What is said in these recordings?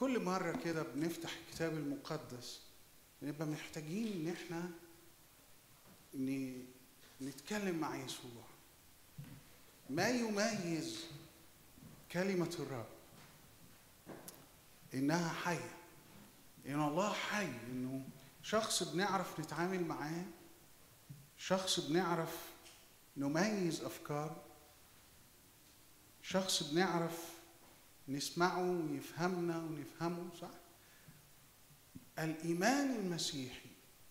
كل مرة كده بنفتح الكتاب المقدس نبقى محتاجين إن إحنا ن- نتكلم مع يسوع ما يميز كلمة الرب إنها حية إن الله حي إنه شخص بنعرف نتعامل معاه شخص بنعرف نميز أفكاره شخص بنعرف نسمعه ويفهمنا ونفهمه صح الإيمان المسيحي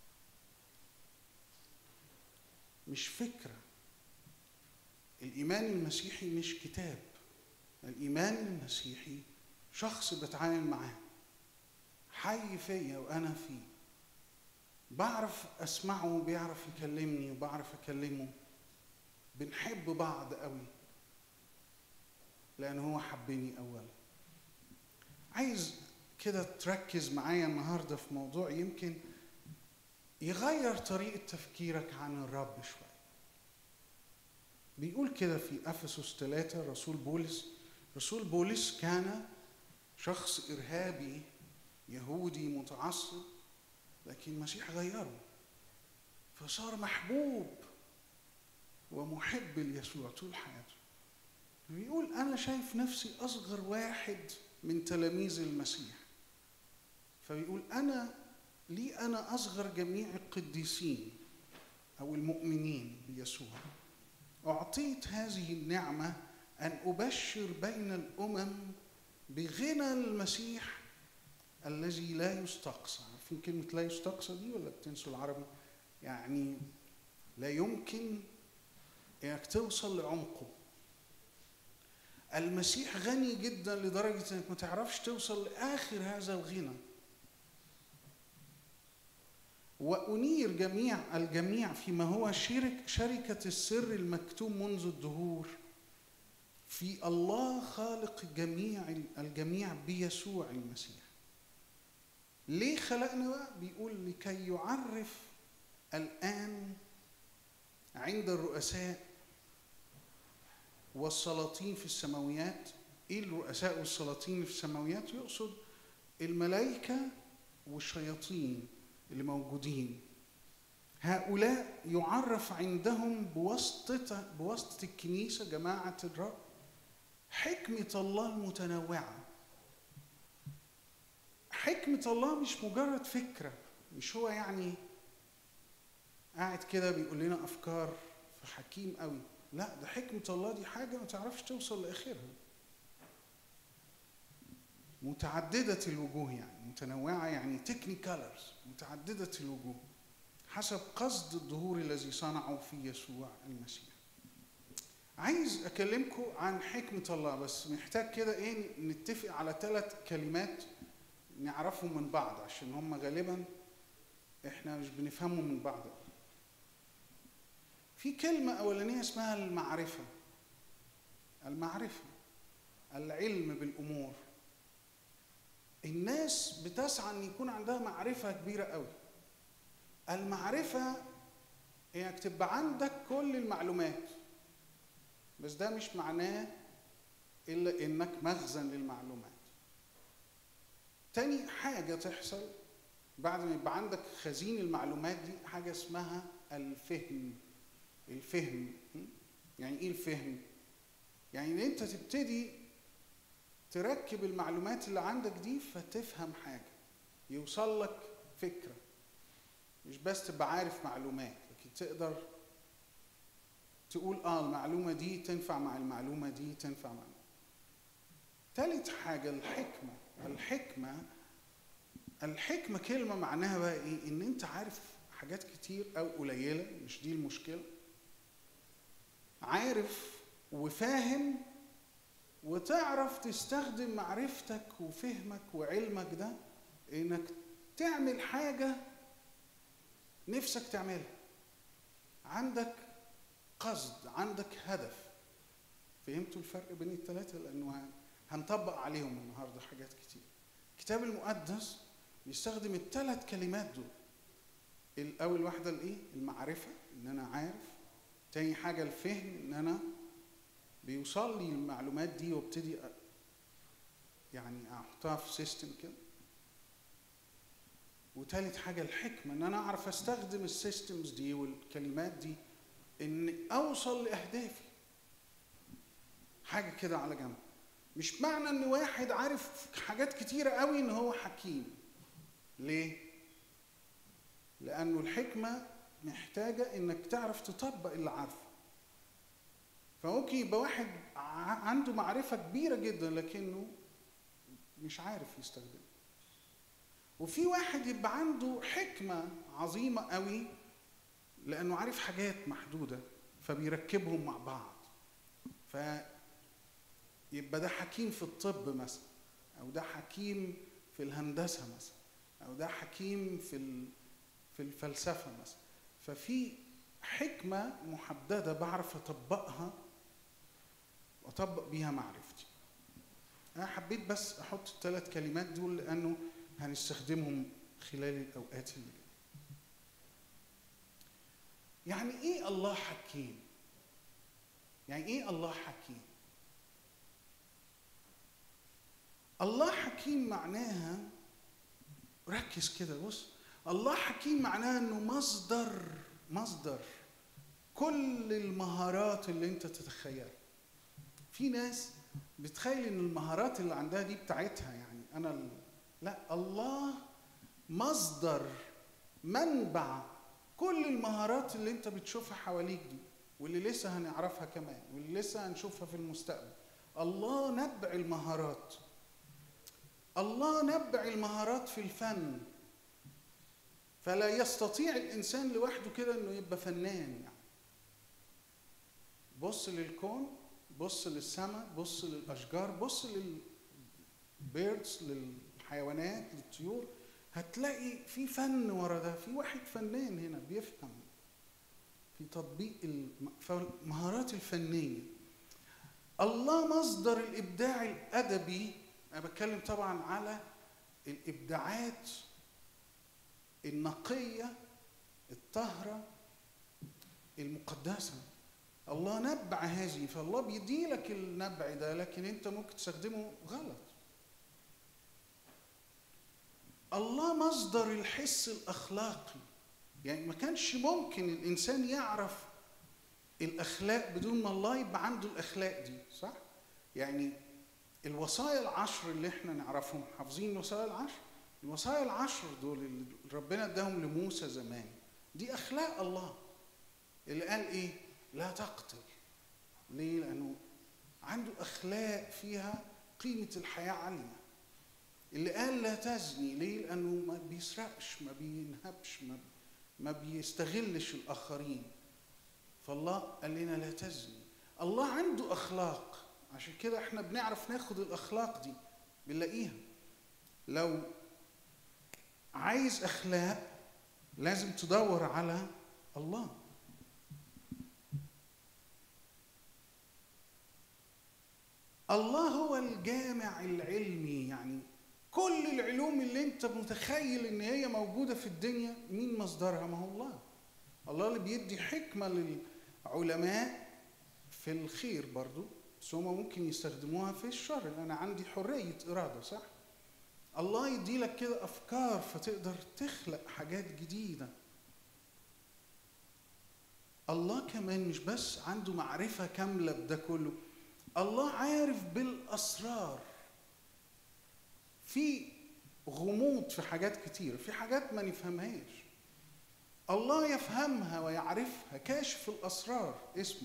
مش فكرة الإيمان المسيحي مش كتاب الإيمان المسيحي شخص بتعامل معاه حي فيا وأنا فيه بعرف أسمعه وبيعرف يكلمني وبعرف أكلمه بنحب بعض قوي لأن هو حبني أولا عايز كده تركز معايا النهارده في موضوع يمكن يغير طريقة تفكيرك عن الرب شوية بيقول كده في أفسس ثلاثة رسول بولس رسول بولس كان شخص إرهابي يهودي متعصب لكن المسيح غيره فصار محبوب ومحب ليسوع طول حياته بيقول أنا شايف نفسي أصغر واحد من تلاميذ المسيح فبيقول أنا لي أنا أصغر جميع القديسين أو المؤمنين بيسوع أعطيت هذه النعمة أن أبشر بين الأمم بغنى المسيح الذي لا يستقصى عارفين كلمة لا يستقصى دي ولا بتنسوا العربي يعني لا يمكن انك توصل لعمقه المسيح غني جدا لدرجة انك ما تعرفش توصل لآخر هذا الغنى وأنير جميع الجميع فيما هو شرك شركة السر المكتوم منذ الدهور في الله خالق الجميع الجميع بيسوع المسيح ليه خلقنا بقى بيقول لكي يعرف الآن عند الرؤساء والسلاطين في السماويات ايه الرؤساء والسلاطين اللي في السماويات يقصد الملائكة والشياطين اللي موجودين هؤلاء يعرف عندهم بواسطة بواسطة الكنيسة جماعة الرب حكمة الله المتنوعة حكمة الله مش مجرد فكرة مش هو يعني قاعد كده بيقول لنا أفكار فحكيم قوي لا ده حكمة الله دي حاجة ما تعرفش توصل لآخرها متعددة الوجوه يعني متنوعة يعني تكنيكالرز متعددة الوجوه حسب قصد الظهور الذي صنعه في يسوع المسيح عايز أكلمكم عن حكمة الله بس محتاج كده إيه نتفق على ثلاث كلمات نعرفهم من بعض عشان هم غالبا إحنا مش بنفهمهم من بعض في كلمة أولانية اسمها المعرفة المعرفة العلم بالأمور الناس بتسعى ان يكون عندها معرفه كبيره قوي المعرفه انك تبقى عندك كل المعلومات بس ده مش معناه الا انك مخزن للمعلومات تاني حاجه تحصل بعد ما يبقى عندك خزين المعلومات دي حاجه اسمها الفهم الفهم يعني ايه الفهم يعني ان انت تبتدي تركب المعلومات اللي عندك دي فتفهم حاجة يوصل لك فكرة مش بس تبقى عارف معلومات لكن تقدر تقول اه المعلومة دي تنفع مع المعلومة دي تنفع مع تالت حاجة الحكمة الحكمة الحكمة كلمة معناها بقى ايه ان انت عارف حاجات كتير او قليلة مش دي المشكلة عارف وفاهم وتعرف تستخدم معرفتك وفهمك وعلمك ده انك تعمل حاجه نفسك تعملها عندك قصد عندك هدف فهمتوا الفرق بين الثلاثه لانه هنطبق عليهم النهارده حاجات كتير الكتاب المقدس بيستخدم الثلاث كلمات دول الاول واحده الايه المعرفه ان انا عارف تاني حاجه الفهم ان انا بيوصل لي المعلومات دي وابتدي يعني احطها في سيستم كده وتالت حاجة الحكمة ان انا اعرف استخدم السيستمز دي والكلمات دي ان اوصل لاهدافي حاجة كده على جنب مش معنى ان واحد عارف حاجات كتيرة قوي ان هو حكيم ليه؟ لانه الحكمة محتاجة انك تعرف تطبق اللي عارفه فممكن يبقى واحد عنده معرفة كبيرة جدا لكنه مش عارف يستخدمها وفي واحد يبقى عنده حكمة عظيمة قوي لأنه عارف حاجات محدودة فبيركبهم مع بعض فيبقى ده حكيم في الطب مثلا أو ده حكيم في الهندسة مثلا أو ده حكيم في في الفلسفة مثلا ففي حكمة محددة بعرف أطبقها وأطبق بيها معرفتي أنا حبيت بس أحط الثلاث كلمات دول لأنه هنستخدمهم خلال الأوقات اللي جاية يعني إيه الله حكيم؟ يعني إيه الله حكيم؟ الله حكيم معناها ركز كده بص الله حكيم معناها انه مصدر مصدر كل المهارات اللي انت تتخيلها في ناس بتخيل ان المهارات اللي عندها دي بتاعتها يعني انا ال... لا الله مصدر منبع كل المهارات اللي انت بتشوفها حواليك دي واللي لسه هنعرفها كمان واللي لسه هنشوفها في المستقبل الله نبع المهارات الله نبع المهارات في الفن فلا يستطيع الانسان لوحده كده انه يبقى فنان يعني بص للكون بص للسماء بص للاشجار بص للبيردز للحيوانات للطيور هتلاقي في فن ورا ده في واحد فنان هنا بيفهم في تطبيق المهارات الفنيه الله مصدر الابداع الادبي انا بتكلم طبعا على الابداعات النقيه الطاهره المقدسه الله نبع هذه فالله بيدي لك النبع ده لكن انت ممكن تستخدمه غلط الله مصدر الحس الاخلاقي يعني ما كانش ممكن الانسان يعرف الاخلاق بدون ما الله يبقى عنده الاخلاق دي صح يعني الوصايا العشر اللي احنا نعرفهم حافظين الوصايا العشر الوصايا العشر دول اللي ربنا اداهم لموسى زمان دي اخلاق الله اللي قال ايه لا تقتل ليه لانه عنده اخلاق فيها قيمه الحياه عاليه اللي قال لا تزني ليه لانه ما بيسرقش ما بينهبش ما, ما بيستغلش الاخرين فالله قال لنا لا تزني الله عنده اخلاق عشان كده احنا بنعرف ناخد الاخلاق دي بنلاقيها لو عايز اخلاق لازم تدور على الله الله هو الجامع العلمي يعني كل العلوم اللي انت متخيل ان هي موجوده في الدنيا مين مصدرها ما هو الله الله اللي بيدي حكمه للعلماء في الخير برضو بس هم ممكن يستخدموها في الشر انا عندي حريه اراده صح الله يدي لك كده افكار فتقدر تخلق حاجات جديده الله كمان مش بس عنده معرفه كامله بده كله الله عارف بالاسرار في غموض في حاجات كتير في حاجات ما نفهمهاش الله يفهمها ويعرفها كاشف الاسرار اسمه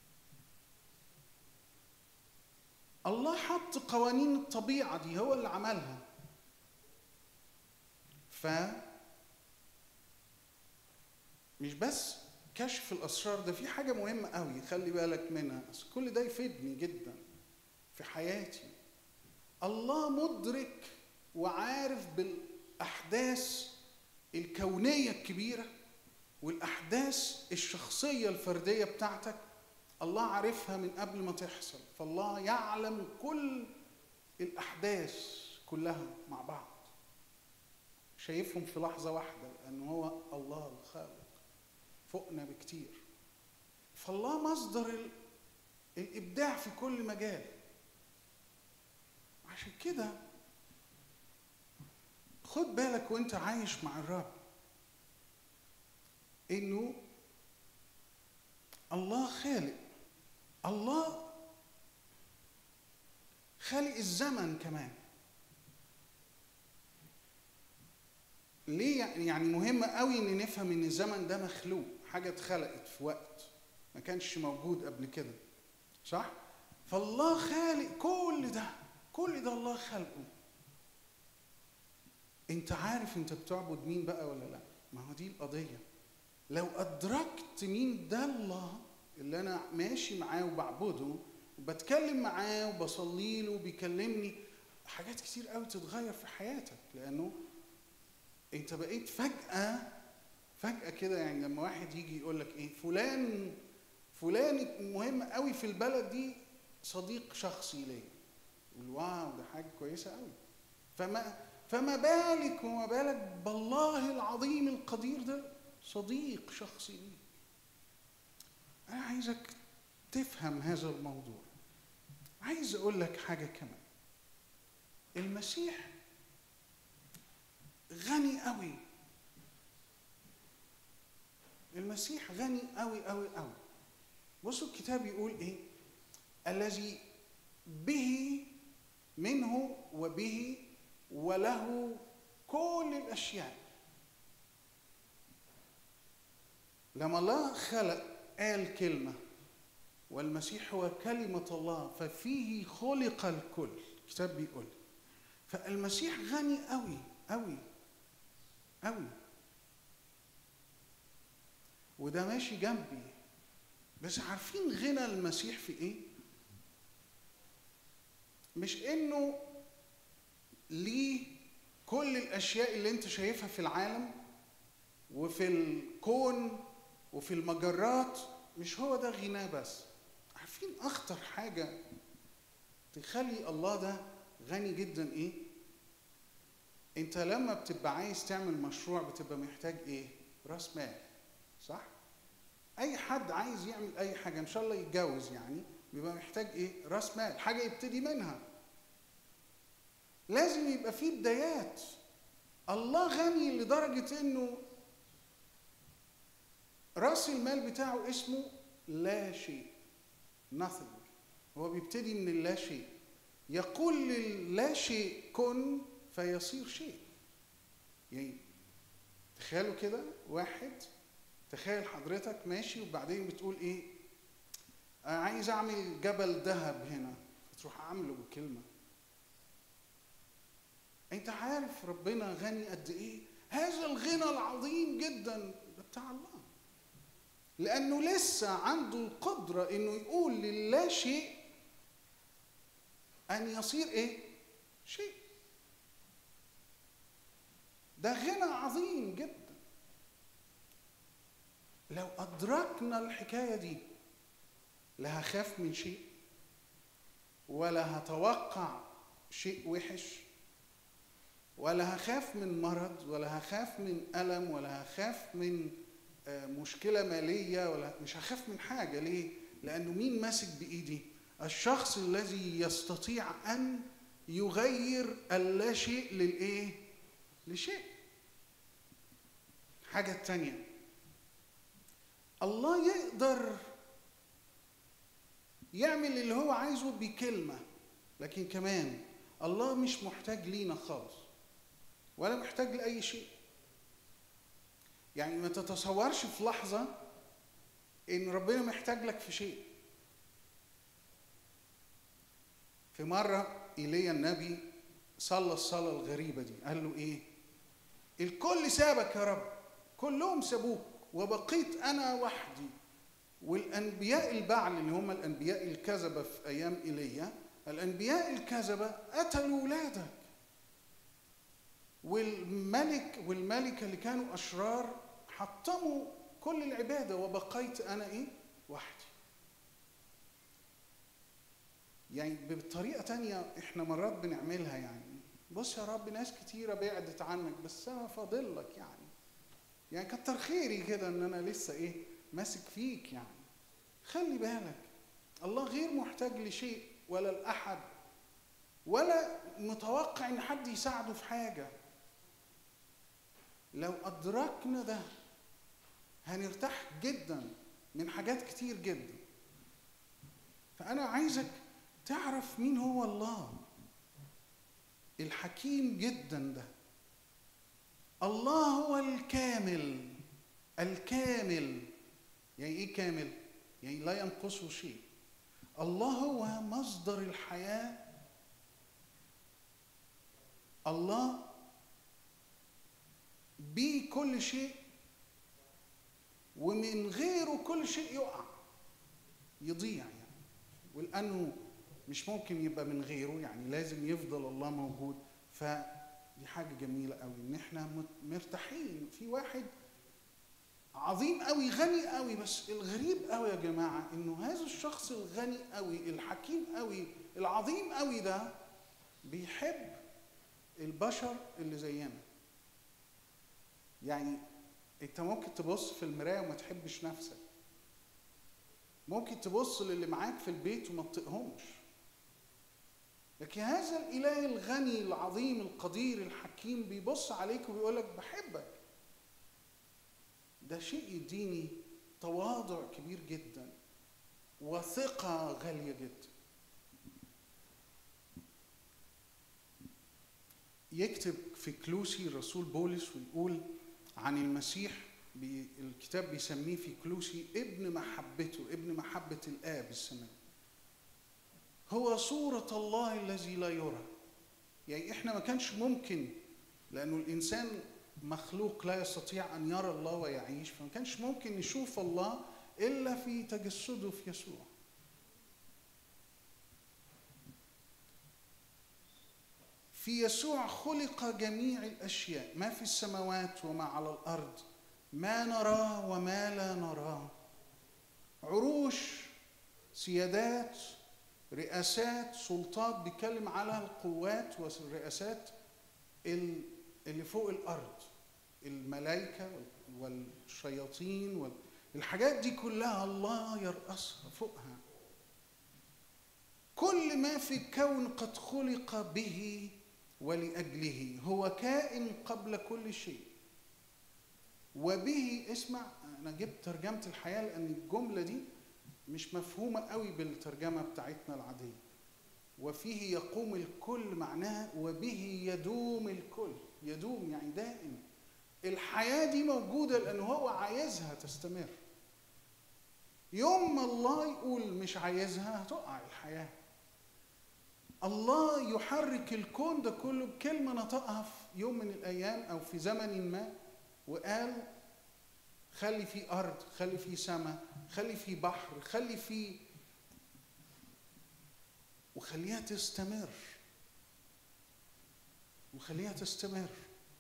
الله حط قوانين الطبيعه دي هو اللي عملها ف مش بس كشف الاسرار ده في حاجه مهمه قوي خلي بالك منها بس كل ده يفيدني جدا في حياتي الله مدرك وعارف بالاحداث الكونيه الكبيره والاحداث الشخصيه الفرديه بتاعتك الله عارفها من قبل ما تحصل فالله يعلم كل الاحداث كلها مع بعض شايفهم في لحظه واحده لان هو الله الخالق فوقنا بكتير فالله مصدر الابداع في كل مجال عشان كده خد بالك وانت عايش مع الرب انه الله خالق الله خالق الزمن كمان ليه يعني مهم قوي ان نفهم ان الزمن ده مخلوق حاجه اتخلقت في وقت ما كانش موجود قبل كده صح فالله خالق كل ده كل ده الله خلقه انت عارف انت بتعبد مين بقى ولا لا ما هو دي القضيه لو ادركت مين ده الله اللي انا ماشي معاه وبعبده وبتكلم معاه وبصلي له وبيكلمني حاجات كتير قوي تتغير في حياتك لانه انت بقيت فجاه فجاه كده يعني لما واحد يجي يقول لك ايه فلان فلان مهم قوي في البلد دي صديق شخصي ليا يقول واو ده حاجه كويسه قوي فما فما بالك وما بالك بالله العظيم القدير ده صديق شخصي ليك انا عايزك تفهم هذا الموضوع عايز اقول لك حاجه كمان المسيح غني قوي المسيح غني قوي قوي قوي بصوا الكتاب يقول ايه الذي به منه وبه وله كل الاشياء لما الله خلق قال كلمه والمسيح هو كلمه الله ففيه خلق الكل الكتاب بيقول فالمسيح غني قوي قوي قوي وده ماشي جنبي بس عارفين غنى المسيح في ايه مش انه ليه كل الاشياء اللي انت شايفها في العالم وفي الكون وفي المجرات مش هو ده غناه بس عارفين اخطر حاجه تخلي الله ده غني جدا ايه انت لما بتبقى عايز تعمل مشروع بتبقى محتاج ايه راس مال صح اي حد عايز يعمل اي حاجه ان شاء الله يتجوز يعني بيبقى محتاج ايه راس مال حاجه يبتدي منها لازم يبقى فيه بدايات الله غني لدرجه انه راس المال بتاعه اسمه لا شيء nothing هو بيبتدي من اللا شيء يقول للا شيء كن فيصير شيء يعني تخيلوا كده واحد تخيل حضرتك ماشي وبعدين بتقول ايه انا عايز اعمل جبل ذهب هنا تروح عامله بكلمه انت عارف ربنا غني قد ايه هذا الغنى العظيم جدا ده بتاع الله لانه لسه عنده القدره انه يقول للا شيء ان يصير ايه شيء ده غنى عظيم جدا لو ادركنا الحكايه دي لا هخاف من شيء ولا هتوقع شيء وحش ولا هخاف من مرض ولا هخاف من الم ولا هخاف من مشكله ماليه ولا مش هخاف من حاجه ليه لانه مين ماسك بايدي الشخص الذي يستطيع ان يغير اللا شيء للايه لشيء حاجه تانيه الله يقدر يعمل اللي هو عايزه بكلمه لكن كمان الله مش محتاج لينا خالص ولا محتاج لاي شيء يعني ما تتصورش في لحظه ان ربنا محتاج لك في شيء في مره ايليا النبي صلى الصلاه الغريبه دي قال له ايه الكل سابك يا رب كلهم سابوك وبقيت انا وحدي والانبياء البعل اللي هم الانبياء الكذبه في ايام ايليا الانبياء الكذبه قتلوا ولادك والملك والملكه اللي كانوا اشرار حطموا كل العباده وبقيت انا ايه وحدي يعني بطريقه تانية احنا مرات بنعملها يعني بص يا رب ناس كتيره بعدت عنك بس انا فاضل لك يعني يعني كتر خيري كده ان انا لسه ايه ماسك فيك يعني خلي بالك الله غير محتاج لشيء ولا لاحد ولا متوقع ان حد يساعده في حاجه لو ادركنا ده هنرتاح جدا من حاجات كتير جدا فانا عايزك تعرف مين هو الله الحكيم جدا ده الله هو الكامل الكامل يعني ايه كامل يعني لا ينقصه شيء الله هو مصدر الحياه الله بيه كل شيء ومن غيره كل شيء يقع يضيع يعني ولانه مش ممكن يبقى من غيره يعني لازم يفضل الله موجود فدي حاجه جميله قوي ان احنا مرتاحين في واحد عظيم قوي غني قوي بس الغريب قوي يا جماعه انه هذا الشخص الغني قوي الحكيم قوي العظيم قوي ده بيحب البشر اللي زينا يعني انت ممكن تبص في المرايه وما تحبش نفسك ممكن تبص للي معاك في البيت وما تطيقهمش لكن هذا الاله الغني العظيم القدير الحكيم بيبص عليك وبيقول لك بحبك ده شيء يديني تواضع كبير جدا وثقه غاليه جدا يكتب في كلوسي الرسول بولس ويقول عن المسيح بي الكتاب بيسميه في كلوسي ابن محبته ابن محبة الآب السماوي هو صورة الله الذي لا يرى يعني احنا ما كانش ممكن لأنه الإنسان مخلوق لا يستطيع أن يرى الله ويعيش فما كانش ممكن نشوف الله إلا في تجسده في يسوع في يسوع خلق جميع الاشياء ما في السماوات وما على الارض ما نراه وما لا نراه عروش سيادات رئاسات سلطات بيتكلم على القوات والرئاسات اللي فوق الارض الملائكه والشياطين الحاجات دي كلها الله يرأسها فوقها كل ما في الكون قد خلق به ولاجله هو كائن قبل كل شيء وبه اسمع انا جبت ترجمه الحياه لان الجمله دي مش مفهومه قوي بالترجمه بتاعتنا العاديه وفيه يقوم الكل معناها وبه يدوم الكل يدوم يعني دائم الحياه دي موجوده لانه هو عايزها تستمر يوم ما الله يقول مش عايزها هتقع الحياه الله يحرك الكون ده كله بكلمة نطقها في يوم من الأيام أو في زمن ما وقال خلي في أرض خلي في سماء خلي في بحر خلي في وخليها تستمر وخليها تستمر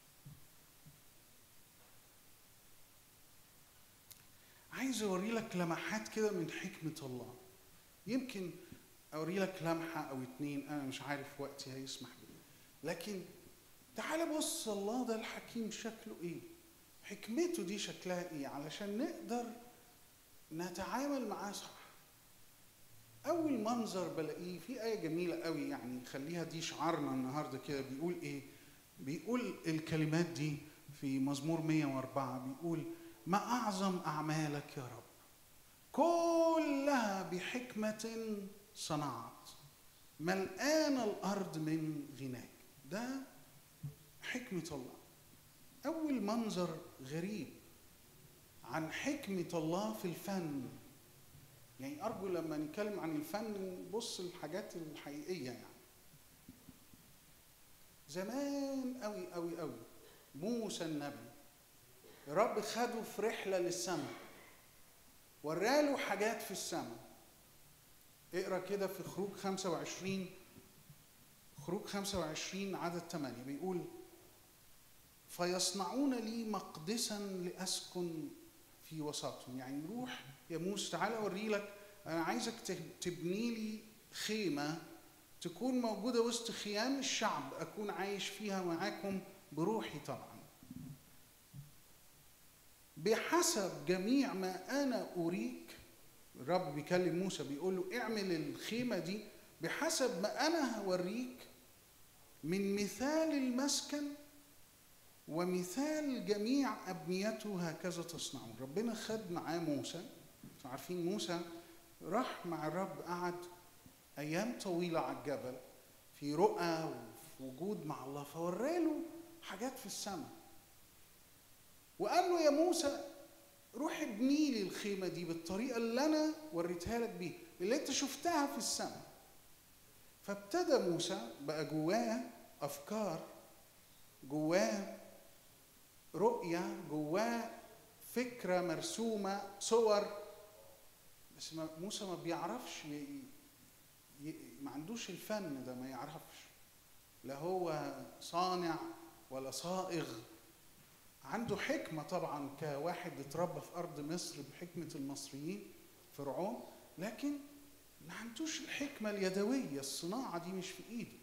عايز اوري لك لمحات كده من حكمه الله يمكن اوري لك لمحه او اتنين انا مش عارف وقتي هيسمح بيه لكن تعال بص الله ده الحكيم شكله ايه حكمته دي شكلها ايه علشان نقدر نتعامل معاه صح اول منظر بلاقيه في ايه جميله قوي يعني خليها دي شعارنا النهارده كده بيقول ايه بيقول الكلمات دي في مزمور 104 بيقول ما اعظم اعمالك يا رب كلها بحكمه صنعت ملآن الأرض من غناك ده حكمة الله أول منظر غريب عن حكمة الله في الفن يعني أرجو لما نتكلم عن الفن نبص للحاجات الحقيقية يعني زمان قوي قوي قوي موسى النبي رب خده في رحلة للسماء وراله حاجات في السماء اقرا كده في خروج 25 خروج 25 عدد 8 بيقول فيصنعون لي مقدسا لاسكن في وسطهم يعني روح يا موسى تعالى اوري لك انا عايزك تبني لي خيمه تكون موجوده وسط خيام الشعب اكون عايش فيها معاكم بروحي طبعا بحسب جميع ما انا اريك الرب بيكلم موسى بيقول له اعمل الخيمه دي بحسب ما انا هوريك من مثال المسكن ومثال جميع أبنيته هكذا تصنعون ربنا خد معاه موسى عارفين موسى راح مع الرب قعد أيام طويلة على الجبل في رؤى وفي وجود مع الله فوراله حاجات في السماء وقال له يا موسى روح ابني لي الخيمة دي بالطريقة اللي أنا وريتها لك بيها اللي أنت شفتها في السماء فابتدى موسى بقى جواه أفكار جواه رؤية جواه فكرة مرسومة صور بس موسى ما بيعرفش ي... ي... ما عندوش الفن ده ما يعرفش لا هو صانع ولا صائغ عنده حكمة طبعا كواحد اتربى في أرض مصر بحكمة المصريين فرعون لكن ما عندوش الحكمة اليدوية الصناعة دي مش في إيده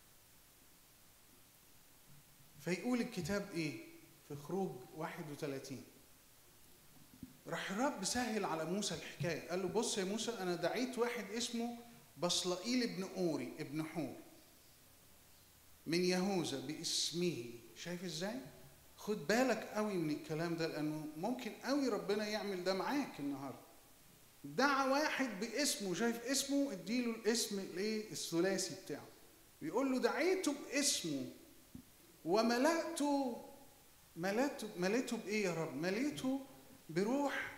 فيقول الكتاب إيه في خروج 31 راح الرب سهل على موسى الحكاية قال له بص يا موسى أنا دعيت واحد اسمه بصلائيل ابن أوري ابن حور من يهوذا باسمه شايف ازاي؟ خد بالك قوي من الكلام ده لانه ممكن قوي ربنا يعمل ده معاك النهارده دعا واحد باسمه شايف اسمه اديله الاسم الايه الثلاثي بتاعه بيقول له دعيته باسمه وملأته ملأته مليته بايه يا رب مليته بروح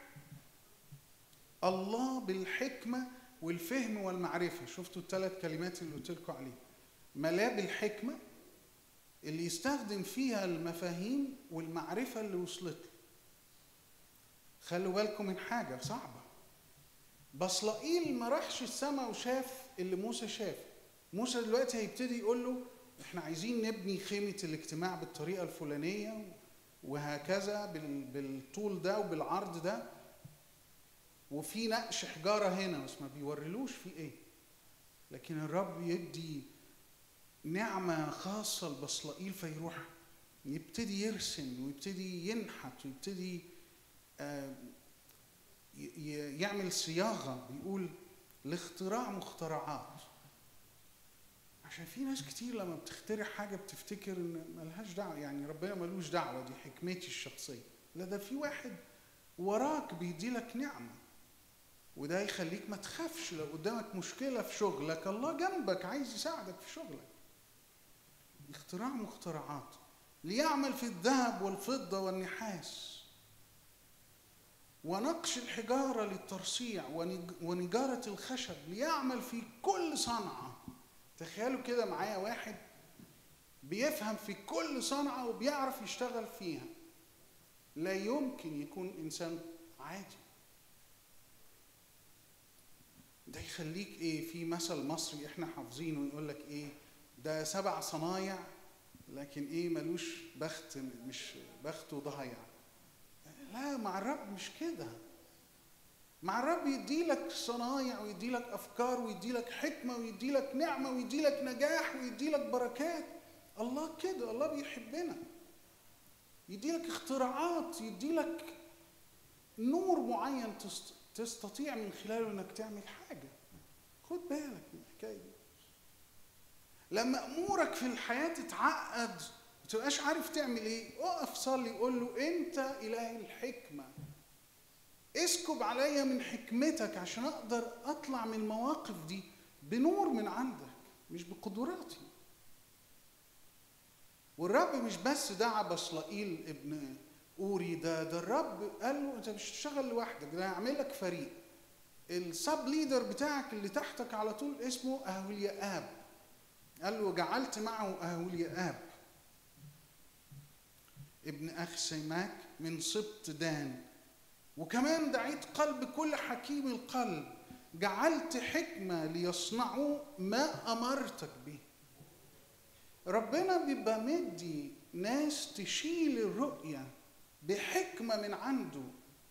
الله بالحكمه والفهم والمعرفه شفتوا الثلاث كلمات اللي قلت لكم عليهم ملاه بالحكمه اللي يستخدم فيها المفاهيم والمعرفة اللي وصلت له خلوا بالكم من حاجة صعبة بصلائيل ما راحش السماء وشاف اللي موسى شافه موسى دلوقتي هيبتدي يقول له احنا عايزين نبني خيمة الاجتماع بالطريقة الفلانية وهكذا بالطول ده وبالعرض ده وفي نقش حجارة هنا بس ما بيوريلوش في ايه لكن الرب يدي نعمة خاصة لبصلائيل فيروح يبتدي يرسم ويبتدي ينحت ويبتدي يعمل صياغة بيقول لاختراع مخترعات عشان في ناس كتير لما بتخترع حاجة بتفتكر ان ملهاش دعوة يعني ربنا ملوش دعوة دي حكمتي الشخصية لا ده في واحد وراك بيديلك نعمة وده يخليك ما تخافش لو قدامك مشكلة في شغلك الله جنبك عايز يساعدك في شغلك اختراع مخترعات ليعمل في الذهب والفضة والنحاس ونقش الحجارة للترصيع ونجارة الخشب ليعمل في كل صنعة تخيلوا كده معايا واحد بيفهم في كل صنعة وبيعرف يشتغل فيها لا يمكن يكون إنسان عادي ده يخليك ايه في مثل مصري احنا حافظينه يقول لك ايه ده سبع صنايع لكن ايه ملوش بخت مش بخته ضايع لا مع الرب مش كده مع الرب يديلك صنايع ويديلك افكار ويديلك حكمه ويديلك نعمه ويديلك نجاح ويديلك بركات الله كده الله بيحبنا يديلك اختراعات يديلك نور معين تستطيع من خلاله انك تعمل حاجه خد بالك من الحكايه دي لما امورك في الحياه تتعقد ما تبقاش عارف تعمل ايه اقف صلي قول له انت اله الحكمه اسكب عليا من حكمتك عشان اقدر اطلع من المواقف دي بنور من عندك مش بقدراتي والرب مش بس دعا بصلائيل ابن اوري ده ده الرب قال له انت مش هتشتغل لوحدك ده هيعمل لك فريق السب ليدر بتاعك اللي تحتك على طول اسمه اهولياب قال له جعلت معه اهولياب ابن اخ سيماك من سبط دان وكمان دعيت قلب كل حكيم القلب جعلت حكمه ليصنعوا ما امرتك به ربنا بيبقى مدي ناس تشيل الرؤيه بحكمه من عنده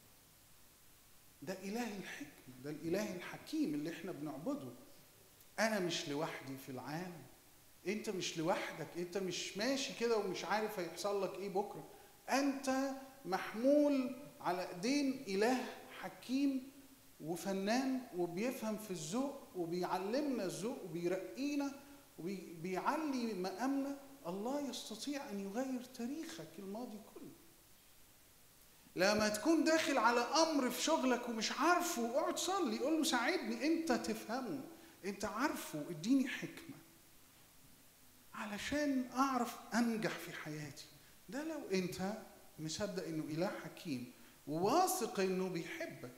ده اله الحكمه ده الاله الحكيم اللي احنا بنعبده انا مش لوحدي في العالم انت مش لوحدك انت مش ماشي كده ومش عارف هيحصل لك ايه بكره انت محمول على ايدين اله حكيم وفنان وبيفهم في الذوق وبيعلمنا الذوق وبيرقينا وبيعلي مقامنا الله يستطيع ان يغير تاريخك الماضي كله لما تكون داخل على امر في شغلك ومش عارفه اقعد صلي قول له ساعدني انت تفهمه انت عارفه اديني حكمه علشان اعرف انجح في حياتي ده لو انت مصدق انه اله حكيم وواثق انه بيحبك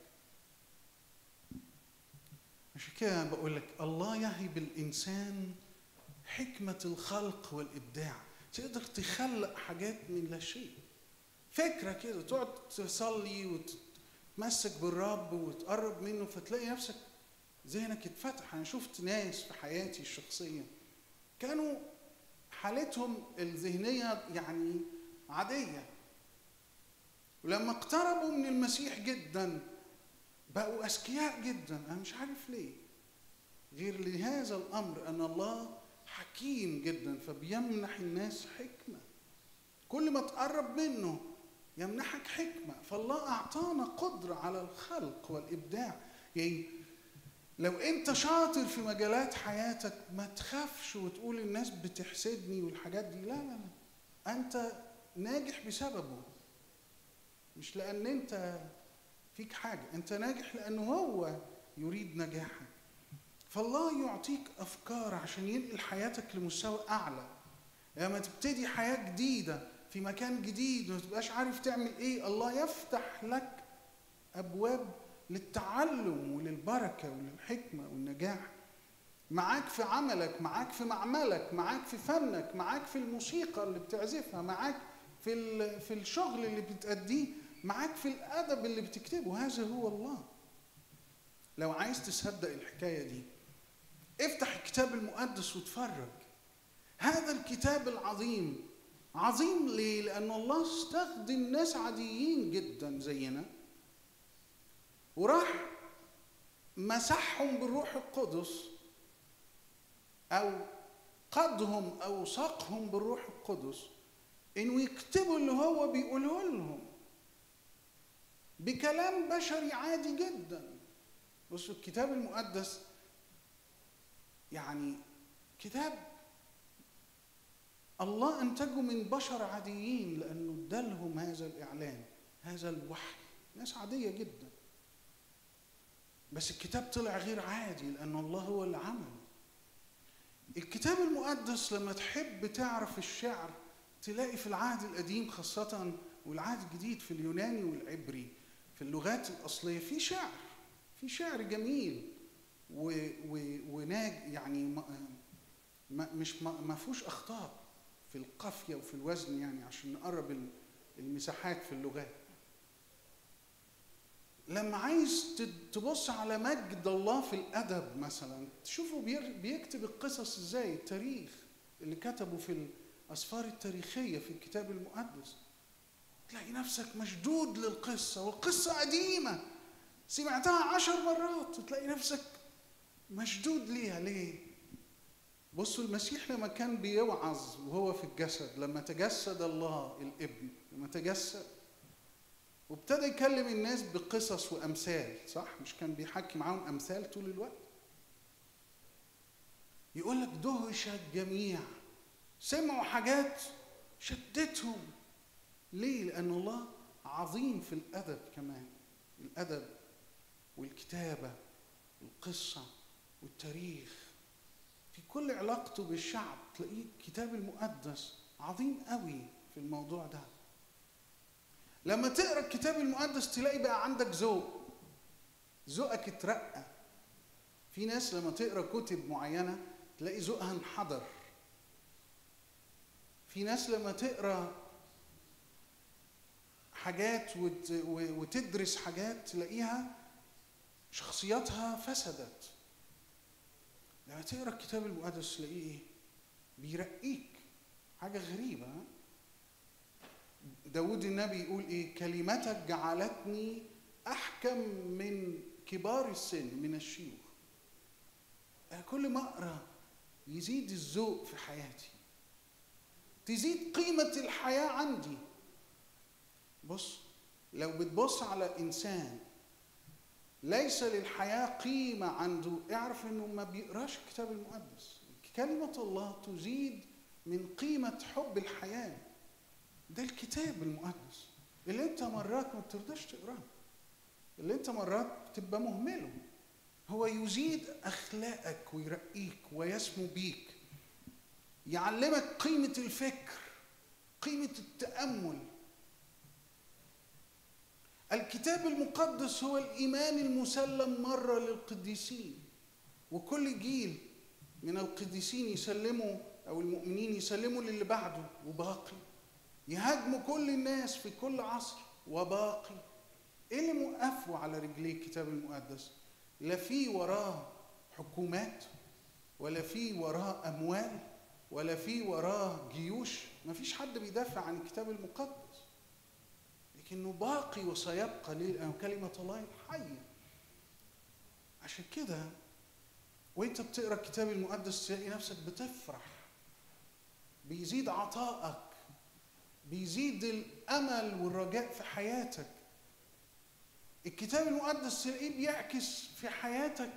عشان كده بقول لك الله يهب الانسان حكمه الخلق والابداع تقدر تخلق حاجات من لا شيء فكره كده تقعد تصلي وتتمسك بالرب وتقرب منه فتلاقي نفسك ذهنك اتفتح انا شفت ناس في حياتي الشخصيه كانوا حالتهم الذهنيه يعني عاديه ولما اقتربوا من المسيح جدا بقوا اذكياء جدا انا مش عارف ليه غير لهذا الامر ان الله حكيم جدا فبيمنح الناس حكمه كل ما تقرب منه يمنحك حكمه فالله اعطانا قدره على الخلق والابداع يعني لو انت شاطر في مجالات حياتك ما تخافش وتقول الناس بتحسدني والحاجات دي لا لا لا انت ناجح بسببه مش لان انت فيك حاجه انت ناجح لانه هو يريد نجاحك فالله يعطيك افكار عشان ينقل حياتك لمستوى اعلى لما تبتدي حياه جديده في مكان جديد وما تبقاش عارف تعمل ايه الله يفتح لك ابواب للتعلم وللبركه وللحكمه والنجاح معاك في عملك معاك في معملك معاك في فنك معاك في الموسيقى اللي بتعزفها معاك في في الشغل اللي بتأديه معاك في الادب اللي بتكتبه هذا هو الله لو عايز تصدق الحكايه دي افتح الكتاب المقدس واتفرج هذا الكتاب العظيم عظيم ليه لان الله استخدم ناس عاديين جدا زينا وراح مسحهم بالروح القدس او قادهم او ساقهم بالروح القدس انه يكتبوا اللي هو بيقوله لهم بكلام بشري عادي جدا بصوا الكتاب المقدس يعني كتاب الله انتجه من بشر عاديين لانه ادالهم هذا الاعلان هذا الوحي ناس عاديه جدا بس الكتاب طلع غير عادي لان الله هو اللي عمله الكتاب المقدس لما تحب تعرف الشعر تلاقي في العهد القديم خاصة والعهد الجديد في اليوناني والعبري في اللغات الأصلية في شعر في شعر جميل و و وناج يعني ما ما مش ما, ما فيهوش أخطاء في القافية وفي الوزن يعني عشان نقرب المساحات في اللغات لما عايز تبص على مجد الله في الأدب مثلا تشوفه بيكتب القصص ازاي التاريخ اللي كتبه في الأسفار التاريخية في الكتاب المقدس تلاقي نفسك مشدود للقصة والقصة قديمة سمعتها عشر مرات وتلاقي نفسك مشدود ليها ليه؟ بصوا المسيح لما كان بيوعظ وهو في الجسد لما تجسد الله الابن لما تجسد وابتدى يكلم الناس بقصص وامثال صح مش كان بيحكي معاهم امثال طول الوقت يقول لك دهش الجميع سمعوا حاجات شدتهم ليه لان الله عظيم في الادب كمان الادب والكتابه والقصه والتاريخ في كل علاقته بالشعب تلاقيه الكتاب المقدس عظيم قوي في الموضوع ده لما تقرا الكتاب المقدس تلاقي بقى عندك ذوق ذوقك اترقى في ناس لما تقرا كتب معينه تلاقي ذوقها انحدر في ناس لما تقرا حاجات وت... وتدرس حاجات تلاقيها شخصياتها فسدت لما تقرا الكتاب المقدس تلاقيه ايه بيرقيك حاجه غريبه داود النبي يقول ايه كلمتك جعلتني احكم من كبار السن من الشيوخ أنا كل ما اقرا يزيد الذوق في حياتي تزيد قيمه الحياه عندي بص لو بتبص على انسان ليس للحياه قيمه عنده اعرف انه ما بيقراش الكتاب المقدس كلمة الله تزيد من قيمة حب الحياة ده الكتاب المقدس اللي انت مرات ما بترضاش تقراه اللي انت مرات بتبقى مهمله هو يزيد اخلاقك ويرقيك ويسمو بيك يعلمك قيمة الفكر قيمة التأمل الكتاب المقدس هو الإيمان المسلم مرة للقديسين وكل جيل من القديسين يسلموا أو المؤمنين يسلموا للي بعده وباقي يهاجموا كل الناس في كل عصر وباقي ايه اللي موقفه على رجليه الكتاب المقدس لا في وراه حكومات ولا في وراه اموال ولا في وراه جيوش ما فيش حد بيدافع عن الكتاب المقدس لكنه باقي وسيبقى ليه لأنه كلمة الله الحية عشان كده وانت بتقرا الكتاب المقدس تلاقي نفسك بتفرح بيزيد عطائك بيزيد الامل والرجاء في حياتك الكتاب المقدس تلاقيه بيعكس في حياتك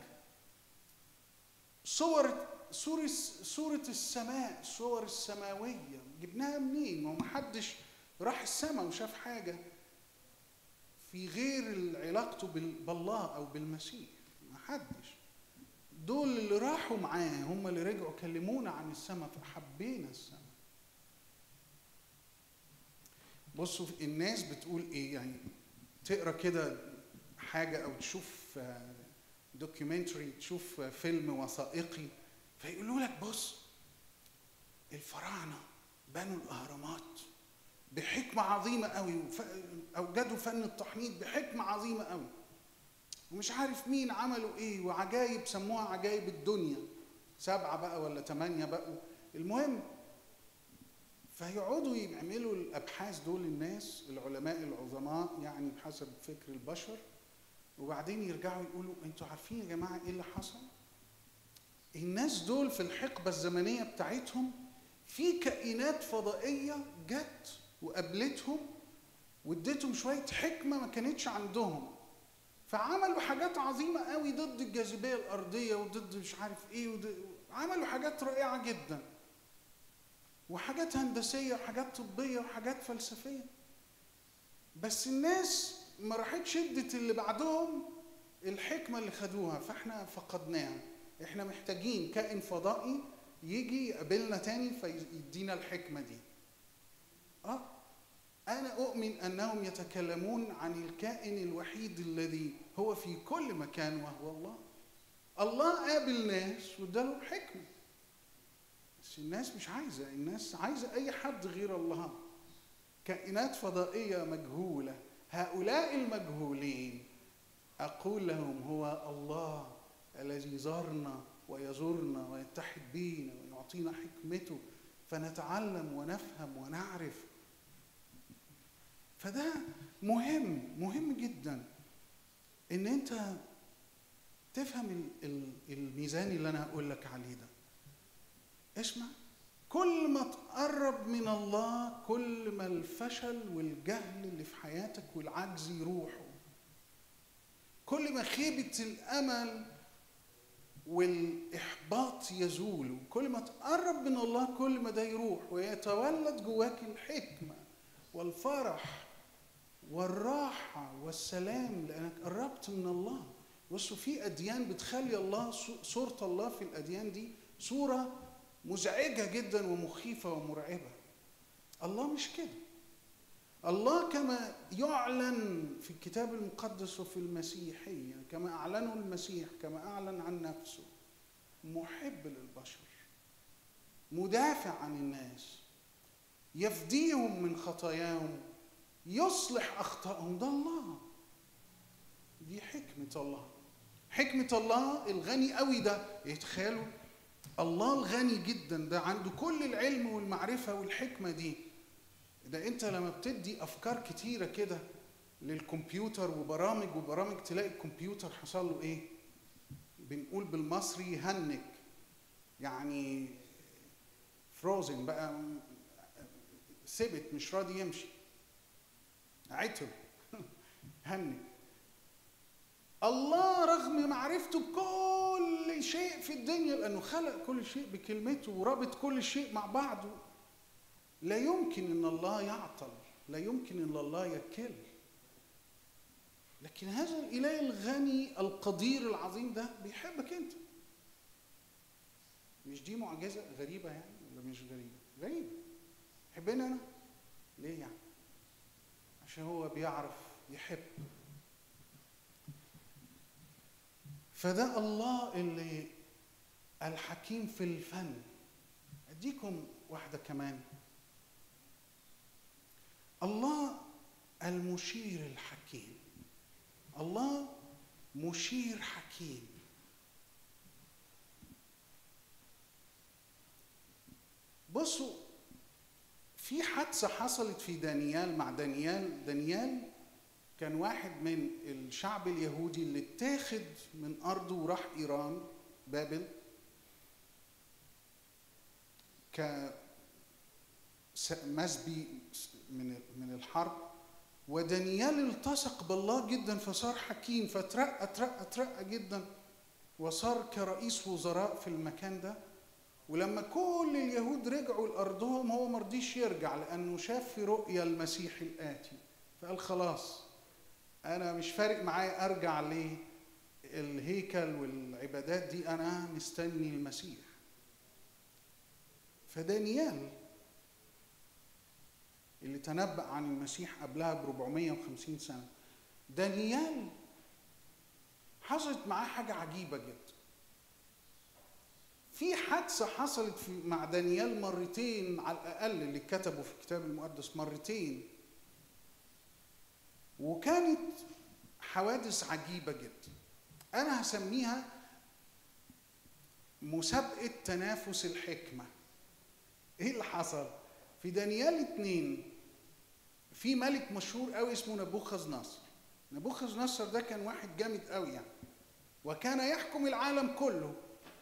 صور صورة صورة السماء صور السماوية جبناها منين؟ ما هو محدش راح السماء وشاف حاجة في غير علاقته بالله أو بالمسيح محدش دول اللي راحوا معاه هم اللي رجعوا كلمونا عن السماء فحبينا السماء بصوا الناس بتقول ايه يعني تقرا كده حاجه او تشوف دوكيومنتري تشوف فيلم وثائقي فيقولوا لك بص الفراعنه بنوا الاهرامات بحكمه عظيمه قوي اوجدوا فن التحنيط بحكمه عظيمه قوي ومش عارف مين عملوا ايه وعجايب سموها عجايب الدنيا سبعه بقى ولا ثمانيه بقوا المهم فيقعدوا يعملوا الابحاث دول الناس العلماء العظماء يعني بحسب فكر البشر وبعدين يرجعوا يقولوا انتوا عارفين يا جماعه ايه اللي حصل؟ الناس دول في الحقبه الزمنيه بتاعتهم في كائنات فضائيه جت وقابلتهم واديتهم شويه حكمه ما كانتش عندهم فعملوا حاجات عظيمه قوي ضد الجاذبيه الارضيه وضد مش عارف ايه وضد عملوا حاجات رائعه جدا وحاجات هندسيه وحاجات طبيه وحاجات فلسفيه بس الناس ما راحتش ادت اللي بعدهم الحكمه اللي خدوها فاحنا فقدناها احنا محتاجين كائن فضائي يجي يقابلنا تاني فيدينا الحكمه دي اه انا اؤمن انهم يتكلمون عن الكائن الوحيد الذي هو في كل مكان وهو الله الله قابل ناس وادالهم حكمه بس الناس مش عايزه الناس عايزه اي حد غير الله كائنات فضائيه مجهوله هؤلاء المجهولين اقول لهم هو الله الذي زارنا ويزورنا ويتحد بينا ويعطينا حكمته فنتعلم ونفهم ونعرف فده مهم مهم جدا ان انت تفهم الميزان اللي انا هقول لك عليه ده اسمع كل ما تقرب من الله كل ما الفشل والجهل اللي في حياتك والعجز يروحوا كل ما خيبة الأمل والإحباط يزول كل ما تقرب من الله كل ما ده يروح ويتولد جواك الحكمة والفرح والراحة والسلام لأنك قربت من الله بصوا في أديان بتخلي الله صورة الله في الأديان دي صورة مزعجة جدا ومخيفة ومرعبة الله مش كده الله كما يعلن في الكتاب المقدس وفي المسيحية كما أعلنه المسيح كما أعلن عن نفسه محب للبشر مدافع عن الناس يفديهم من خطاياهم يصلح أخطائهم ده الله دي حكمة الله حكمة الله الغني قوي ده يتخيلوا الله الغني جدا ده عنده كل العلم والمعرفة والحكمة دي ده انت لما بتدي افكار كتيرة كده للكمبيوتر وبرامج وبرامج تلاقي الكمبيوتر حصل له ايه بنقول بالمصري هنك يعني فروزن بقى ثبت مش راضي يمشي عتب هنك الله رغم معرفته بكل شيء في الدنيا لانه خلق كل شيء بكلمته ورابط كل شيء مع بعضه لا يمكن ان الله يعطل لا يمكن ان الله يكل لكن هذا الاله الغني القدير العظيم ده بيحبك انت مش دي معجزه غريبه يعني ولا مش غريبه غريبه يحبني انا ليه يعني عشان هو بيعرف يحب فده الله اللي الحكيم في الفن اديكم واحده كمان الله المشير الحكيم الله مشير حكيم بصوا في حادثة حصلت في دانيال مع دانيال دانيال كان واحد من الشعب اليهودي اللي اتاخد من أرضه وراح إيران بابل كمسبي من من الحرب ودانيال التصق بالله جدا فصار حكيم فترقى ترقى ترقى جدا وصار كرئيس وزراء في المكان ده ولما كل اليهود رجعوا لأرضهم هو مرضيش يرجع لأنه شاف في رؤيا المسيح الآتي فقال خلاص أنا مش فارق معايا أرجع للهيكل والعبادات دي أنا مستني المسيح فدانيال اللي تنبأ عن المسيح قبلها ب 450 سنة دانيال حصلت معاه حاجة عجيبة جدا في حادثة حصلت في مع دانيال مرتين على الأقل اللي كتبوا في الكتاب المقدس مرتين وكانت حوادث عجيبة جدا أنا هسميها مسابقة تنافس الحكمة إيه اللي حصل؟ في دانيال اتنين في ملك مشهور قوي اسمه نبوخذ نصر نبوخذ نصر ده كان واحد جامد قوي يعني وكان يحكم العالم كله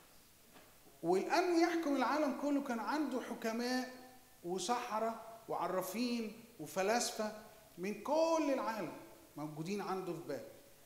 ولأنه يحكم العالم كله كان عنده حكماء وسحرة وعرافين وفلاسفة من كل العالم موجودين عنده في بابل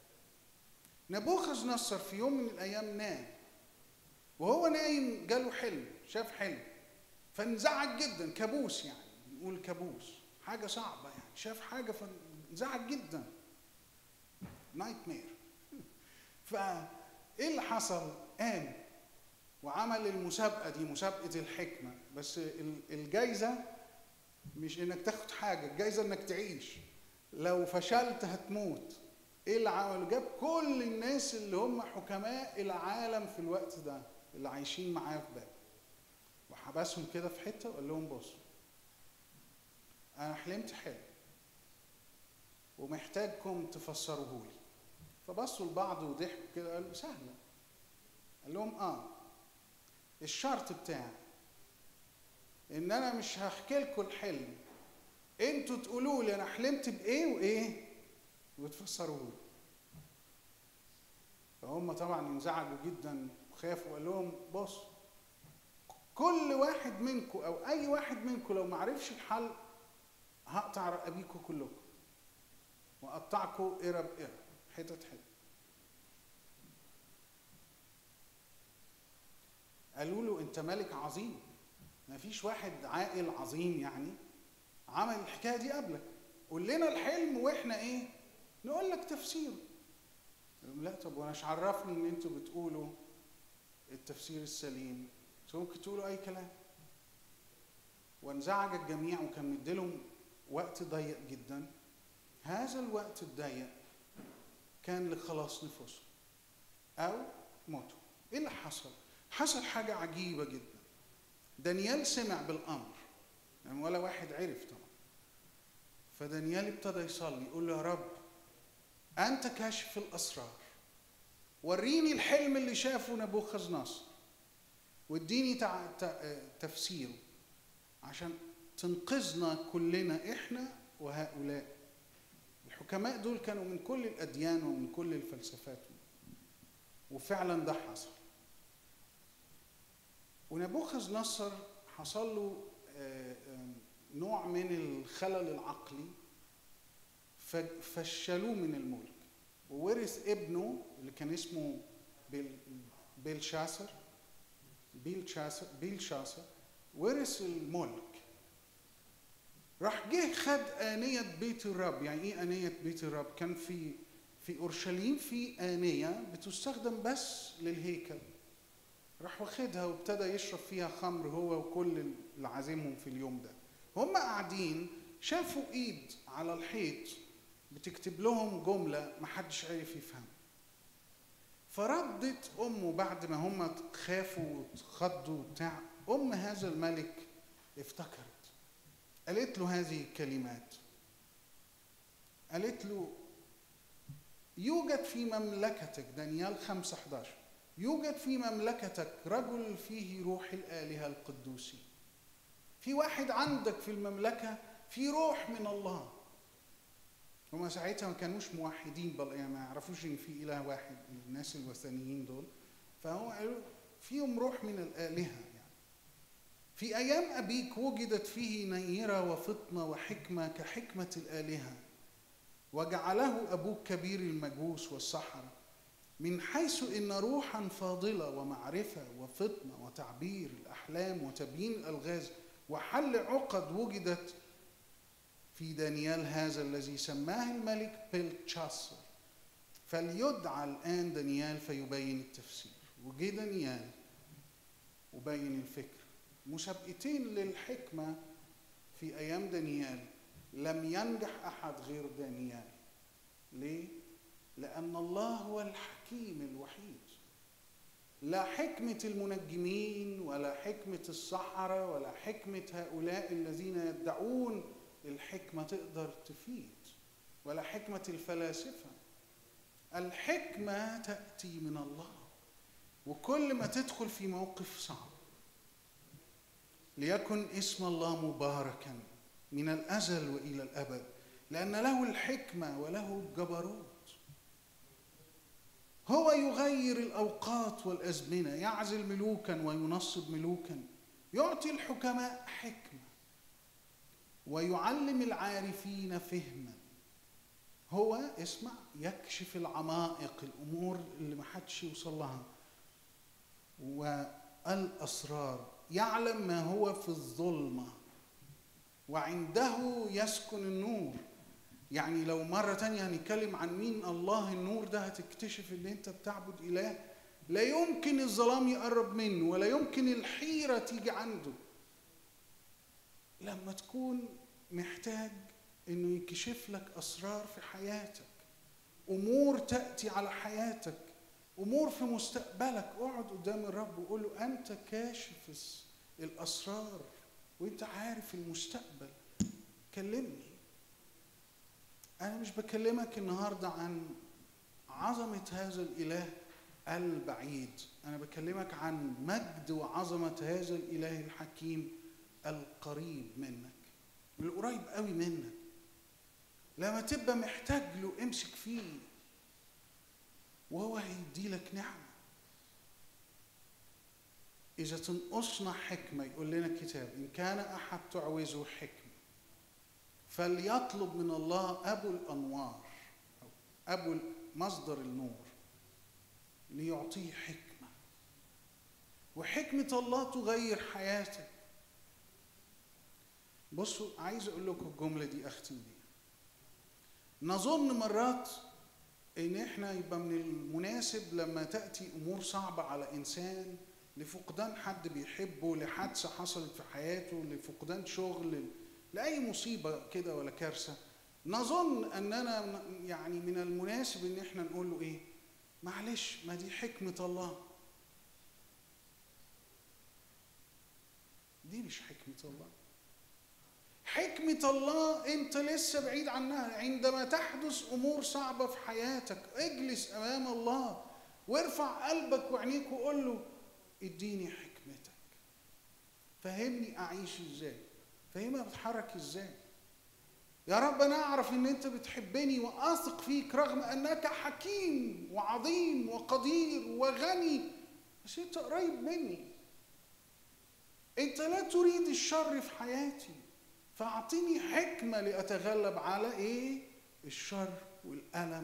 نبوخذ نصر في يوم من الأيام نام وهو نايم جاله حلم شاف حلم فانزعج جدا كابوس يعني نقول كابوس حاجة صعبة يعني شاف حاجة فانزعج جدا نايت مير فايه اللي حصل؟ قام وعمل المسابقة دي مسابقة الحكمة بس الجايزة مش انك تاخد حاجة الجايزة انك تعيش لو فشلت هتموت ايه اللي عمله جاب كل الناس اللي هم حكماء العالم في الوقت ده اللي عايشين معاه في باب وحبسهم كده في حتة وقال لهم بصوا انا حلمت حلم ومحتاجكم تفسروه لي فبصوا لبعض وضحكوا كده قالوا سهلة قال لهم اه الشرط بتاعي ان انا مش هحكي لكم الحلم انتوا تقولوا لي انا حلمت بايه وايه وتفسروه لي فهم طبعا انزعجوا جدا وخافوا وقال لهم بص كل واحد منكم او اي واحد منكم لو ما عرفش الحل هقطع رقابيكم كلكم واقطعكم قرب قرب حتت حتت قالوا له انت ملك عظيم ما فيش واحد عاقل عظيم يعني عمل الحكايه دي قبلك قول لنا الحلم واحنا ايه نقول لك تفسيره لا طب وانا مش عرفني ان انتوا بتقولوا التفسير السليم انتوا ممكن تقولوا اي كلام وانزعج الجميع وكان مديلهم وقت ضيق جدا هذا الوقت الضيق كان لخلاص نفوسهم او موتهم ايه اللي حصل حصل حاجة عجيبة جدا دانيال سمع بالأمر يعني ولا واحد عرف طبعا فدانيال ابتدى يصلي يقول له يا رب أنت كاشف الأسرار وريني الحلم اللي شافه نبوخذ نصر واديني تع... تفسيره عشان تنقذنا كلنا احنا وهؤلاء الحكماء دول كانوا من كل الأديان ومن كل الفلسفات وفعلا ده حصل ونبوخذ نصر حصل له نوع من الخلل العقلي فشلوه من الملك وورث ابنه اللي كان اسمه بيل بيلشاسر بيلشاسر بيلشاسر ورث الملك راح جه خد آنية بيت الرب يعني ايه آنية بيت الرب كان في في اورشليم في آنية بتستخدم بس للهيكل راح واخدها وابتدى يشرب فيها خمر هو وكل اللي عازمهم في اليوم ده هم قاعدين شافوا ايد على الحيط بتكتب لهم جملة محدش عارف يفهمها فردت امه بعد ما هم خافوا واتخضوا وبتاع ام هذا الملك افتكرت قالت له هذه الكلمات قالت له يوجد في مملكتك دانيال 5 11 يوجد في مملكتك رجل فيه روح الآلهة القدوسي في واحد عندك في المملكة في روح من الله هما ساعتها ما كانوش موحدين بل يعني ما يعرفوش ان في اله واحد الناس الوثنيين دول فهو قالوا فيهم روح من الالهه يعني في ايام ابيك وجدت فيه نيره وفطنه وحكمه كحكمه الالهه وجعله ابوك كبير المجوس والسحره من حيث ان روحا فاضله ومعرفه وفطنه وتعبير الاحلام وتبيين الالغاز وحل عقد وجدت في دانيال هذا الذي سماه الملك بيلتشاسر فليدعى الآن دانيال فيبين التفسير وجه دانيال وبين الفكر مسابقتين للحكمة في أيام دانيال لم ينجح أحد غير دانيال ليه؟ لأن الله هو الحكيم الوحيد لا حكمة المنجمين ولا حكمة السحرة ولا حكمة هؤلاء الذين يدعون الحكمة تقدر تفيد ولا حكمة الفلاسفة الحكمة تأتي من الله وكل ما تدخل في موقف صعب ليكن اسم الله مباركا من الأزل وإلى الأبد لأن له الحكمة وله الجبروت هو يغير الأوقات والأزمنة يعزل ملوكا وينصب ملوكا يعطي الحكماء حكمة ويعلم العارفين فهما هو اسمع يكشف العمائق الامور اللي ما حدش يوصل لها والاسرار يعلم ما هو في الظلمه وعنده يسكن النور يعني لو مرة تانية هنتكلم عن مين الله النور ده هتكتشف ان انت بتعبد اله لا يمكن الظلام يقرب منه ولا يمكن الحيرة تيجي عنده لما تكون محتاج انه يكشف لك اسرار في حياتك امور تاتي على حياتك امور في مستقبلك اقعد قدام الرب وقول له انت كاشف الاسرار وانت عارف المستقبل كلمني انا مش بكلمك النهارده عن عظمه هذا الاله البعيد انا بكلمك عن مجد وعظمه هذا الاله الحكيم القريب منك من القريب قوي منك لما تبقى محتاج له امسك فيه وهو هيدي لك نعمة إذا تنقصنا حكمة يقول لنا الكتاب إن كان أحد تعوزه حكمة فليطلب من الله أبو الأنوار أو أبو مصدر النور ليعطيه حكمة وحكمة الله تغير حياتك بصوا عايز اقول لكم الجمله دي اختم بيها نظن مرات ان احنا يبقى من المناسب لما تاتي امور صعبه على انسان لفقدان حد بيحبه لحادثه حصلت في حياته لفقدان شغل لاي مصيبه كده ولا كارثه نظن اننا يعني من المناسب ان احنا نقول له ايه معلش ما دي حكمه الله دي مش حكمه الله حكمة الله أنت لسه بعيد عنها عندما تحدث أمور صعبة في حياتك اجلس أمام الله وارفع قلبك وعينيك وقول له اديني حكمتك فهمني أعيش إزاي فهمني أتحرك إزاي يا رب أنا أعرف إن أنت بتحبني وأثق فيك رغم أنك حكيم وعظيم وقدير وغني بس أنت قريب مني أنت لا تريد الشر في حياتي فاعطيني حكمة لأتغلب على إيه؟ الشر والألم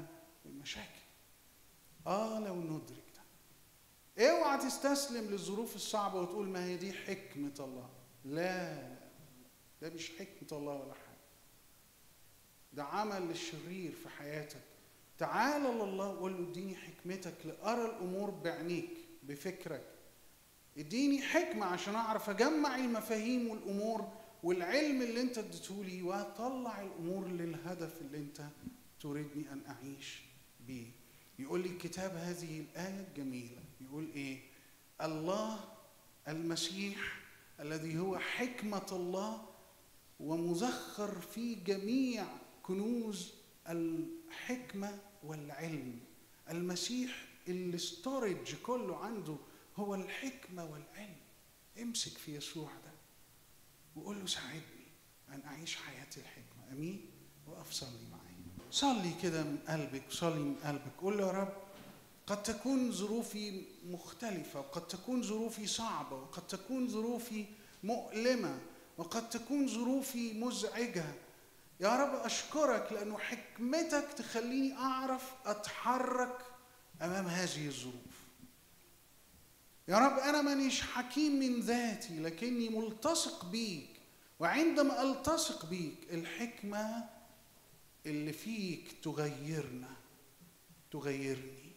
والمشاكل اه لو ندرك ده اوعى تستسلم للظروف الصعبه وتقول ما هي دي حكمه الله لا لا ده مش حكمه الله ولا حاجه ده عمل للشرير في حياتك تعال لله وقول له اديني حكمتك لارى الامور بعينيك بفكرك اديني حكمه عشان اعرف اجمع المفاهيم والامور والعلم اللي انت اديتهولي واطلع الامور للهدف اللي انت تريدني ان اعيش بيه يقول لي الكتاب هذه الايه الجميله يقول ايه الله المسيح الذي هو حكمه الله ومزخر في جميع كنوز الحكمه والعلم المسيح اللي ستورج كله عنده هو الحكمه والعلم امسك في يسوع ده وقول له ساعدني ان اعيش حياه الحكمه امين وقف صلي معايا صلي كده من قلبك صلي من قلبك قول له يا رب قد تكون ظروفي مختلفه وقد تكون ظروفي صعبه وقد تكون ظروفي مؤلمه وقد تكون ظروفي مزعجه يا رب اشكرك لانه حكمتك تخليني اعرف اتحرك امام هذه الظروف يا رب انا مانيش حكيم من ذاتي لكني ملتصق بيك وعندما التصق بيك الحكمه اللي فيك تغيرنا تغيرني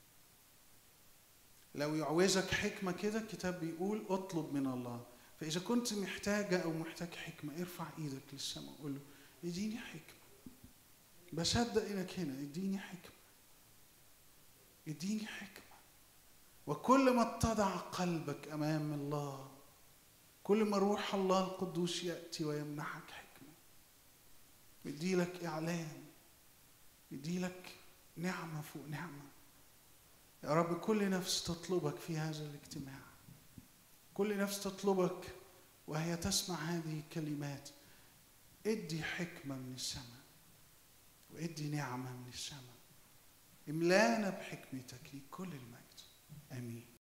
لو يعوزك حكمه كده الكتاب بيقول اطلب من الله فاذا كنت محتاجه او محتاج حكمه ارفع ايدك للسماء وقول له اديني حكمه بصدق انك هنا اديني حكمه اديني حكمه وكل ما اتضع قلبك امام الله كل ما روح الله القدوس ياتي ويمنحك حكمه يديلك اعلان يديلك نعمه فوق نعمه يا رب كل نفس تطلبك في هذا الاجتماع كل نفس تطلبك وهي تسمع هذه الكلمات ادي حكمه من السماء وادي نعمه من السماء املانا بحكمتك لكل المجد امين